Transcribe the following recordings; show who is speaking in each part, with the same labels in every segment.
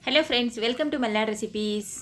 Speaker 1: hello friends welcome to Malnad recipes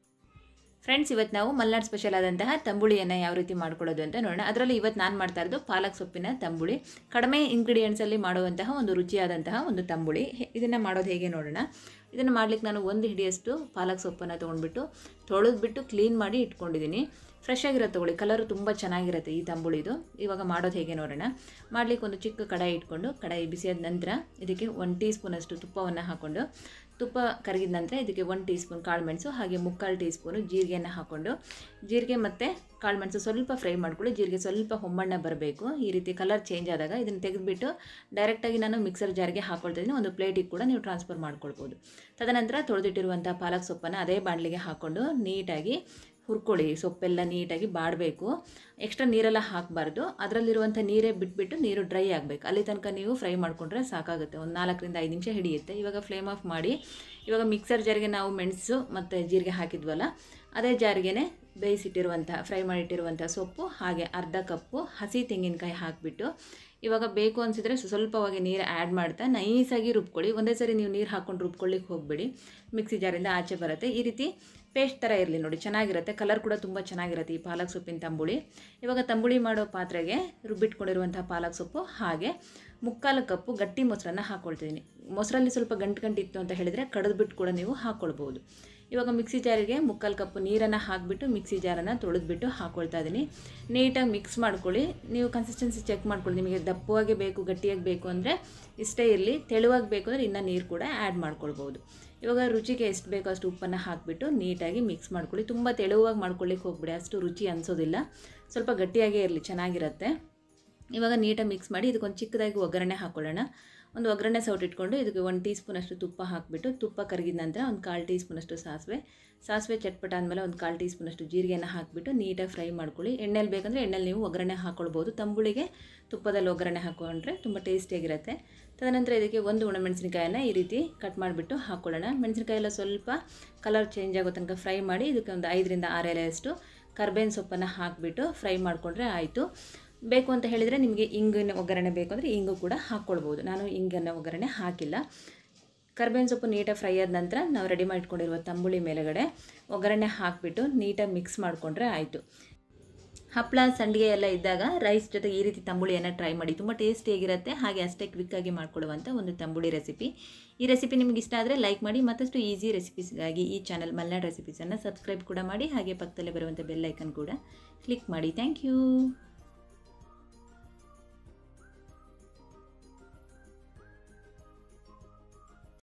Speaker 1: friends ಇವತ್ತು ನಾವು Malnad special ಆದಂತಹ ತಂಬುಳಿಯನ್ನು ಯಾವ ರೀತಿ ಮಾಡ್ಕೊಳ್ಳೋದು ಅಂತ ನೋಡೋಣ ಅದರಲ್ಲಿ ಇವತ್ತು ನಾನು ಮಾಡ್ತಾ ಇರೋದು ಪಾಲಕ್ ಸೊಪ್ಪಿನ ತಂಬುಳಿ ಕಡಿಮೆ ಇಂಗ್ರೀಡಿಯೆಂಟ್ಸಲ್ಲಿ ಮಾಡುವಂತಹ ಒಂದು ರುಚಿಯಾದಂತಹ ಒಂದು ತಂಬುಳಿ ಇದನ್ನು ಮಾಡೋದು ಹೇಗೆ ನೋಡೋಣ ಇದನ್ನು ಮಾಡ್ಲಿಕ್ಕೆ ನಾನು ಒಂದು ಹಿಡಿಯಷ್ಟು ಪಾಲಕ್ ಸೊಪ್ಪನ್ನು ತೊಗೊಂಡ್ಬಿಟ್ಟು ತೊಳೆದ್ಬಿಟ್ಟು ಕ್ಲೀನ್ ಮಾಡಿ ಇಟ್ಕೊಂಡಿದ್ದೀನಿ ಫ್ರೆಶ್ ಆಗಿರುತ್ತೆ ತಗೊಳ್ಳಿ ಕಲರು ತುಂಬ ಚೆನ್ನಾಗಿರುತ್ತೆ ಈ ತಂಬುಳಿದು ಇವಾಗ ಮಾಡೋದು ಹೇಗೆ ನೋಡೋಣ ಮಾಡ್ಲಿಕ್ಕೆ ಒಂದು ಚಿಕ್ಕ ಕಡಾಯಿ ಇಟ್ಕೊಂಡು ಕಡಾಯಿ ಬಿಸಿಯಾದ ನಂತರ ಇದಕ್ಕೆ ಒನ್ ಟೀ ಸ್ಪೂನಷ್ಟು ತುಪ್ಪವನ್ನು ಹಾಕ್ಕೊಂಡು ತುಪ್ಪ ಕರಗಿದ ನಂತರ ಇದಕ್ಕೆ ಒನ್ ಟೀ ಸ್ಪೂನ್ ಕಾಳುಮೆಣಸು ಹಾಗೆ ಮುಕ್ಕಾಲು ಟೀ ಸ್ಪೂನು ಜೀರಿಗೆಯನ್ನು ಹಾಕ್ಕೊಂಡು ಜೀರಿಗೆ ಮತ್ತು ಕಾಳುಮೆಣಸು ಸ್ವಲ್ಪ ಫ್ರೈ ಮಾಡ್ಕೊಳ್ಳಿ ಜೀರಿಗೆ ಸ್ವಲ್ಪ ಹೊಮ್ಮಣ್ಣ ಬರಬೇಕು ಈ ರೀತಿ ಕಲರ್ ಚೇಂಜ್ ಆದಾಗ ಇದನ್ನು ತೆಗೆದುಬಿಟ್ಟು ಡೈರೆಕ್ಟಾಗಿ ನಾನು ಮಿಕ್ಸರ್ ಜಾರ್ಗೆ ಹಾಕ್ಕೊಳ್ತಿದ್ದೀನಿ ಒಂದು ಪ್ಲೇಟಿಗೆ ಕೂಡ ನೀವು ಟ್ರಾನ್ಸ್ಫರ್ ಮಾಡ್ಕೊಳ್ಬೋದು ತದನಂತರ ತೊಳೆದಿಟ್ಟಿರುವಂಥ ಪಾಲಕ್ ಸೊಪ್ಪನ್ನು ಅದೇ ಬಾಣಲಿಗೆ ಹಾಕ್ಕೊಂಡು ನೀಟಾಗಿ ಹುರ್ಕೊಳ್ಳಿ ಸೊಪ್ಪೆಲ್ಲ ನೀಟಾಗಿ ಬಾಡಬೇಕು ಎಕ್ಸ್ಟ್ರಾ ನೀರೆಲ್ಲ ಹಾಕಬಾರ್ದು ಅದರಲ್ಲಿರುವಂಥ ನೀರೇ ಬಿಟ್ಬಿಟ್ಟು ನೀರು ಡ್ರೈ ಆಗಬೇಕು ಅಲ್ಲಿ ತನಕ ನೀವು ಫ್ರೈ ಮಾಡಿಕೊಂಡ್ರೆ ಸಾಕಾಗುತ್ತೆ ಒಂದು ನಾಲ್ಕರಿಂದ ಐದು ನಿಮಿಷ ಹಿಡಿಯುತ್ತೆ ಇವಾಗ ಫ್ಲೇಮ್ ಆಫ್ ಮಾಡಿ ಇವಾಗ ಮಿಕ್ಸರ್ ಜಾರಿಗೆ ನಾವು ಮೆಣಸು ಮತ್ತು ಜೀರಿಗೆ ಹಾಕಿದ್ವಲ್ಲ ಅದೇ ಜಾರಿಗೆನೆ ಬೇಯಿಸಿಟ್ಟಿರುವಂಥ ಫ್ರೈ ಮಾಡಿಟ್ಟಿರುವಂಥ ಸೊಪ್ಪು ಹಾಗೆ ಅರ್ಧ ಕಪ್ಪು ಹಸಿ ತೆಂಗಿನಕಾಯಿ ಹಾಕಿಬಿಟ್ಟು ಇವಾಗ ಬೇಕು ಅನಿಸಿದ್ರೆ ಸ್ವಲ್ಪವಾಗಿ ನೀರು ಆ್ಯಡ್ ಮಾಡ್ತಾ ನೈಸಾಗಿ ರುಬ್ಕೊಳ್ಳಿ ಒಂದೇ ಸರಿ ನೀವು ನೀರು ಹಾಕ್ಕೊಂಡು ರುಬ್ಕೊಳ್ಳಿಕ್ಕೆ ಹೋಗಬೇಡಿ ಮಿಕ್ಸಿ ಜಾರಿಂದ ಆಚೆ ಬರುತ್ತೆ ಈ ರೀತಿ ಪೇಸ್ಟ್ ಥರ ಇರಲಿ ನೋಡಿ ಚೆನ್ನಾಗಿರುತ್ತೆ ಕಲರ್ ಕೂಡ ತುಂಬ ಚೆನ್ನಾಗಿರುತ್ತೆ ಈ ಪಾಲಕ್ ಸೊಪ್ಪಿನ ತಂಬುಳಿ ಇವಾಗ ತಂಬುಳಿ ಮಾಡೋ ಪಾತ್ರೆಗೆ ರುಬ್ಬಿಟ್ಕೊಂಡಿರುವಂಥ ಪಾಲಕ್ ಸೊಪ್ಪು ಹಾಗೆ ಮುಕ್ಕಾಲು ಕಪ್ಪು ಗಟ್ಟಿ ಮೊಸರನ್ನು ಹಾಕ್ಕೊಳ್ತಿದ್ದೀನಿ ಮೊಸರಲ್ಲಿ ಸ್ವಲ್ಪ ಗಂಟು ಗಂಟು ಇತ್ತು ಅಂತ ಹೇಳಿದರೆ ಕಡಿದ್ಬಿಟ್ಟು ಕೂಡ ನೀವು ಹಾಕ್ಕೊಳ್ಬೋದು ಇವಾಗ ಮಿಕ್ಸಿ ಜಾರಿಗೆ ಮುಕ್ಕಾಲು ಕಪ್ಪು ನೀರನ್ನು ಹಾಕಿಬಿಟ್ಟು ಮಿಕ್ಸಿ ಜಾರನ್ನು ತೊಳೆದ್ಬಿಟ್ಟು ಹಾಕ್ಕೊಳ್ತಾ ಇದ್ದೀನಿ ನೀಟಾಗಿ ಮಿಕ್ಸ್ ಮಾಡ್ಕೊಳ್ಳಿ ನೀವು ಕನ್ಸಿಸ್ಟೆನ್ಸಿ ಚೆಕ್ ಮಾಡ್ಕೊಳ್ಳಿ ನಿಮಗೆ ದಪ್ಪವಾಗಿ ಬೇಕು ಗಟ್ಟಿಯಾಗಿ ಬೇಕು ಅಂದರೆ ಇಷ್ಟೇ ಇರಲಿ ತೆಳುವಾಗಿ ಬೇಕು ಅಂದರೆ ಇನ್ನೂ ನೀರು ಕೂಡ ಆ್ಯಡ್ ಮಾಡ್ಕೊಳ್ಬೋದು ಇವಾಗ ರುಚಿಗೆ ಎಷ್ಟು ಬೇಕೋ ಅಷ್ಟು ಉಪ್ಪನ್ನು ಹಾಕಿಬಿಟ್ಟು ನೀಟಾಗಿ ಮಿಕ್ಸ್ ಮಾಡ್ಕೊಳ್ಳಿ ತುಂಬ ತೆಳುವಾಗಿ ಮಾಡ್ಕೊಳ್ಳಿಕ್ಕೆ ಹೋಗ್ಬಿಡಿ ಅಷ್ಟು ರುಚಿ ಅನಿಸೋದಿಲ್ಲ ಸ್ವಲ್ಪ ಗಟ್ಟಿಯಾಗೇ ಇರಲಿ ಚೆನ್ನಾಗಿರುತ್ತೆ ಇವಾಗ ನೀಟಾಗಿ ಮಿಕ್ಸ್ ಮಾಡಿ ಇದಕ್ಕೊಂದು ಚಿಕ್ಕದಾಗಿ ಒಗ್ಗರಣೆ ಹಾಕ್ಕೊಳ್ಳೋಣ ಒಂದು ಒಗ್ಗರಣೆ ಸೌಟ್ ಇಟ್ಕೊಂಡು ಇದಕ್ಕೆ ಒಂದು ಟೀ ಸ್ಪೂನಷ್ಟು ತುಪ್ಪ ಹಾಕಿಬಿಟ್ಟು ತುಪ್ಪ ಕರಗಿದ ನಂತರ ಒಂದು ಕಾಲು ಟೀ ಸ್ಪೂನಷ್ಟು ಸಾಸಿವೆ ಸಾಸಿವೆ ಚಟ್ಪಟ ಆದಮೇಲೆ ಒಂದು ಕಾಲು ಟೀ ಸ್ಪೂನಷ್ಟು ಜೀರಿಗೆನ ಹಾಕಿಬಿಟ್ಟು ನೀಟಾಗಿ ಫ್ರೈ ಮಾಡ್ಕೊಳ್ಳಿ ಎಣ್ಣೆಲಿ ಬೇಕಂದರೆ ಎಣ್ಣೆಲಿ ನೀವು ಒಗ್ಗರಣೆ ಹಾಕ್ಕೊಳ್ಬೋದು ತಂಬುಳಿಗೆ ತುಪ್ಪದಲ್ಲಿ ಒಗ್ಗರಣೆ ಹಾಕ್ಕೊಂಡ್ರೆ ತುಂಬ ಟೇಸ್ಟಿಯಾಗಿರುತ್ತೆ ತದನಂತರ ಇದಕ್ಕೆ ಒಂದು ಒಣಮೆಣಸಿನಕಾಯನ್ನು ಈ ರೀತಿ ಕಟ್ ಮಾಡಿಬಿಟ್ಟು ಹಾಕ್ಕೊಳ್ಳೋಣ ಮೆಣಸಿನಕಾಯಿ ಎಲ್ಲ ಸ್ವಲ್ಪ ಕಲರ್ ಚೇಂಜ್ ಆಗೋ ತನಕ ಫ್ರೈ ಮಾಡಿ ಇದಕ್ಕೆ ಒಂದು ಐದರಿಂದ ಆರು ಎಲೆಯಷ್ಟು ಕರ್ಬೇವಿನ ಸೊಪ್ಪನ್ನು ಹಾಕಿಬಿಟ್ಟು ಫ್ರೈ ಮಾಡಿಕೊಂಡ್ರೆ ಆಯಿತು ಬೇಕು ಅಂತ ಹೇಳಿದರೆ ನಿಮಗೆ ಇಂಗಿನ ಒಗ್ಗರಣೆ ಬೇಕು ಅಂದರೆ ಇಂಗು ಕೂಡ ಹಾಕ್ಕೊಳ್ಬೋದು ನಾನು ಇಂಗನ್ನು ಒಗ್ಗರಣೆ ಹಾಕಿಲ್ಲ ಕರ್ಬೇವಿನ ಸೊಪ್ಪು ನೀಟಾಗಿ ಫ್ರೈ ಆದ ನಂತರ ನಾವು ರೆಡಿ ಮಾಡಿಟ್ಕೊಂಡಿರುವ ತಂಬುಳಿ ಮೇಲೆಗಡೆ ಒಗ್ಗರಣೆ ಹಾಕಿಬಿಟ್ಟು ನೀಟಾಗಿ ಮಿಕ್ಸ್ ಮಾಡಿಕೊಂಡ್ರೆ ಆಯಿತು ಹಪ್ಪಳ ಸಂಡಿಗೆ ಎಲ್ಲ ಇದ್ದಾಗ ರೈಸ್ ಜೊತೆ ಈ ರೀತಿ ತಂಬುಳಿಯನ್ನು ಟ್ರೈ ಮಾಡಿ ತುಂಬ ಟೇಸ್ಟಿಯಾಗಿರುತ್ತೆ ಹಾಗೆ ಅಷ್ಟೇ ಕ್ವಿಕ್ಕಾಗಿ ಮಾಡ್ಕೊಳ್ಳುವಂಥ ಒಂದು ತಂಬುಳಿ ರೆಸಿಪಿ ಈ ರೆಸಿಪಿ ನಿಮಗೆ ಇಷ್ಟ ಆದರೆ ಲೈಕ್ ಮಾಡಿ ಮತ್ತಷ್ಟು ಈಸಿ ರೆಸಿಪೀಸ್ಗಾಗಿ ಈ ಚಾನಲ್ ಮಲ್ನಾಡ್ ರೆಸಿಪೀಸನ್ನು ಸಬ್ಸ್ಕ್ರೈಬ್ ಕೂಡ ಮಾಡಿ ಹಾಗೆ ಪಕ್ಕದಲ್ಲೇ ಬರುವಂಥ ಬೆಲ್ ಐಕನ್ ಕೂಡ ಕ್ಲಿಕ್ ಮಾಡಿ ಥ್ಯಾಂಕ್ ಯು